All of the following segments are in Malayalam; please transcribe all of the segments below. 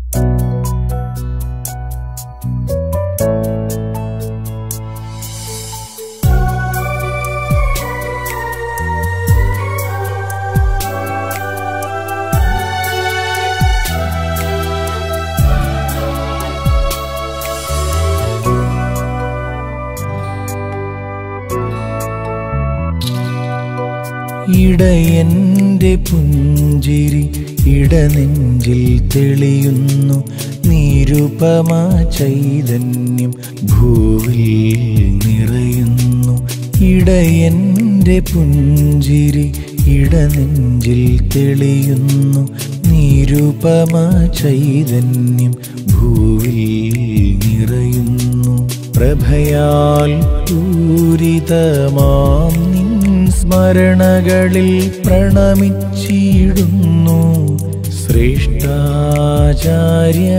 ഇടയന്റെ പുഞ്ചിരി ഇടനെഞ്ചിൽ തെളിയുന്നു നിരുപമ ചൈതന്യം ഭൂവിൽ നിറയുന്നു ഇടയന്റെ പുഞ്ചിരി ഇടനെഞ്ചിൽ തെളിയുന്നു നിരുപമ ചൈതന്യം ഭൂവിൽ നിറയുന്നു പ്രഭയാൽ പൂരിതമാം നിൻ സ്മരണകളിൽ പ്രണമിച്ചിടുന്നു ശ്രേഷ്ഠാചാര്യ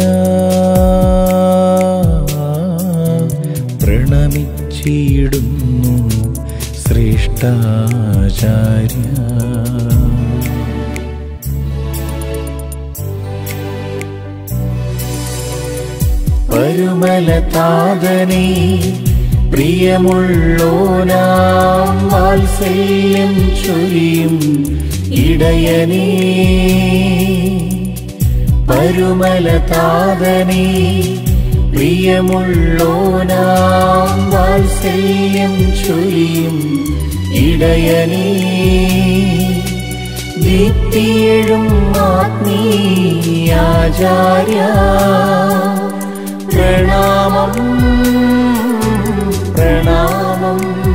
പ്രണമിച്ചിടുന്നു ശ്രേഷ്ഠാചാര്യ പരുമലതാതനേ പ്രിയമുള്ളോനാം വാത്സല്യം ചൊരിയും ഇടയനേ പരുമലതാതനേ പ്രിയമുള്ളോനാം വാത്സല്യം ചൊരിയും ഇടയനേ ദീപ്തിയെഴും ആത്മീയാചാര്യ പ്രണാമം പ്രണാമം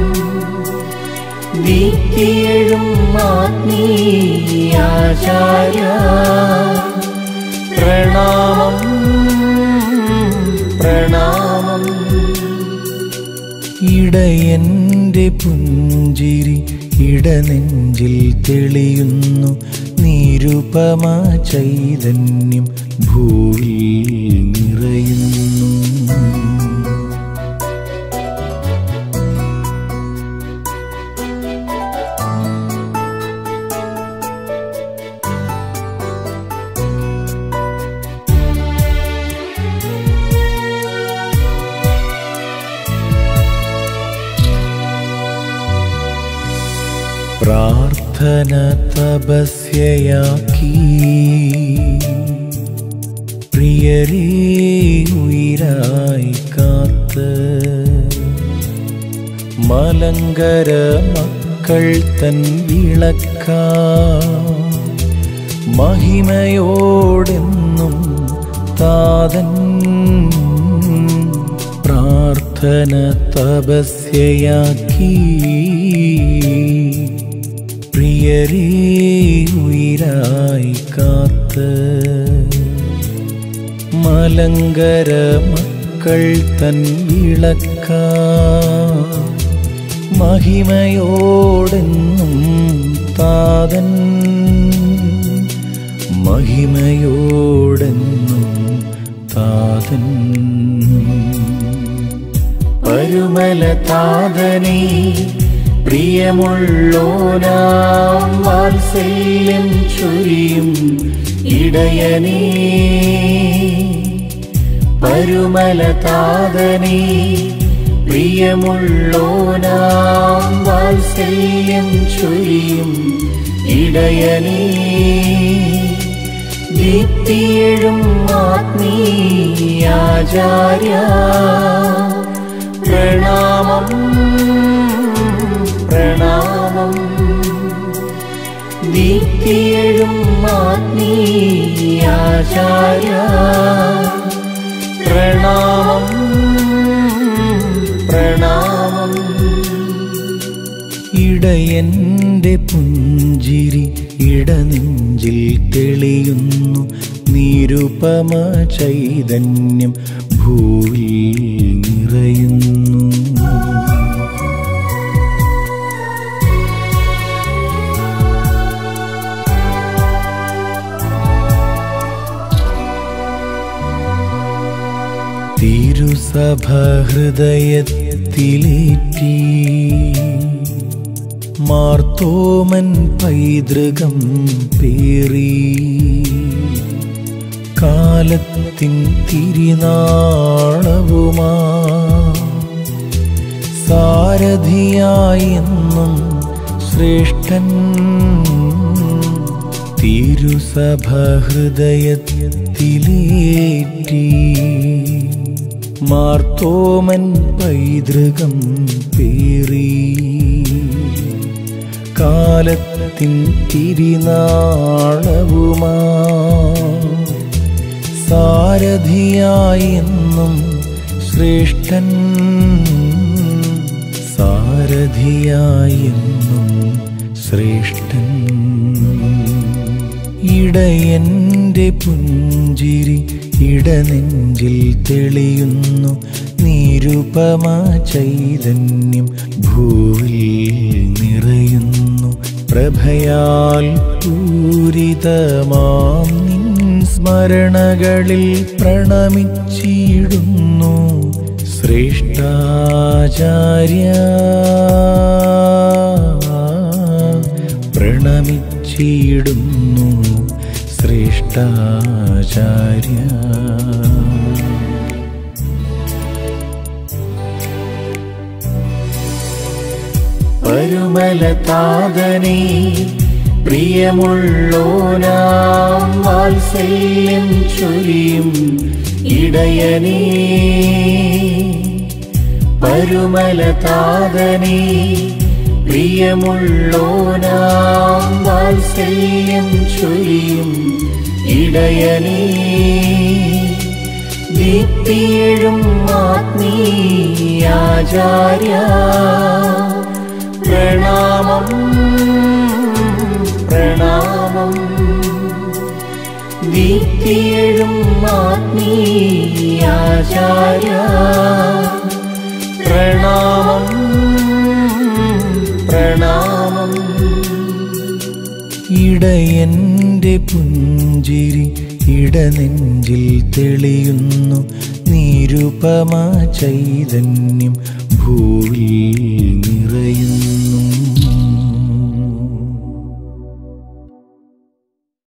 ദീപ്തിയെഴും ആത്മീയാചാര്യ പ്രണാമം പ്രണാമം ഇടയന്റെ പുഞ്ചിരി ഇടനെഞ്ചിൽ തെളിയുന്നു നിരുപമ ചൈതന്യം ഭൂവിൽ നിറയുന്നു പ്രാർത്ഥന തപസ്യയാക്കി പ്രിയരേ ഉയരായി കാത്ത് മലങ്കര മക്കൾ തൻ വിളക്ക മഹിമയോടെന്നും താതൻ പ്രാർത്ഥന തപസ്യയാക്കി പ്രിയരേ ഉയരായി കാത്ത് മലങ്കര മക്കൾ തൻ വിളക്ക മഹിമയോടെന്നും താതൻ മഹിമയോടെന്നും താതൻ പരുമല താതനേ പ്രിയമുള്ളോനാം വാത്സല്യം ചൊരിയും ഇടയനേ പരുമല താതനേ പ്രിയമുള്ളോനാം വാത്സല്യം ചൊരിയും ഇടയനേ ദീപ്തിയെഴും ആത്മീയാചാര്യ പ്രണാമം പ്രണാമം ദീപ്തിയെഴും ആത്മീയാചാര്യ പ്രണാമം പ്രണാമം ഇടയന്റെ പുഞ്ചിരി ഇടനെഞ്ചിൽ തെളിയുന്നു നിരുപമ ചൈതന്യം ഭൂവിൽ നിറയുന്നു തിരുസഭ ഹൃദയത്തിലേറ്റി മാർത്തോമൻ പൈതൃകം പേറി കാലത്തിൻ തിരിനാളവുമാ സാരഥിയായെന്നും ശ്രേഷ്ഠൻ തിരുസഭ ഹൃദയത്തിലേറ്റി മാർത്തോമൻ പൈതൃകം പേറി കാലത്തിൻ തിരിനാളവുമാ സാരഥിയായെന്നും ശ്രേഷ്ഠൻ സാരഥിയായെന്നും ശ്രേഷ്ഠൻ ഇടയന്റെ പുഞ്ചിരി ഇടനെഞ്ചിൽ തെളിയുന്നു നിരുപമ ചൈതന്യം ഭൂവിൽ നിറയുന്നു പ്രഭയാൽ പൂരിതമാം നിൻ സ്മരണകളിൽ പ്രണമിച്ചിടുന്നു ശ്രേഷ്ഠാചാര്യ പ്രണമിച്ചിടുന്നു ശ്രേഷ്ഠാചാര്യ പരുമലതാതനേ പ്രിയമുള്ളോനാം വാത്സല്യം ചൊരിയും ഇടയനേ പരുമലതാതനേ പ്രിയമുള്ളോനാം വാത്സല്യം ചൊരിയും ഇടയനേ ദീപ്തിയേഴും ആത്മീയാചാര്യ പ്രണാമം പ്രണാമം ദീപ്തിയേഴും ആത്മീയാചാര്യ പ്രണാമം പ്രണാമം ഇടയന്റെ പുഞ്ചിരി ഇടനെഞ്ചിൽ തെളിയുന്നു നിരുപമ ചൈതന്യം ഭൂവിൽ നിറയുന്നു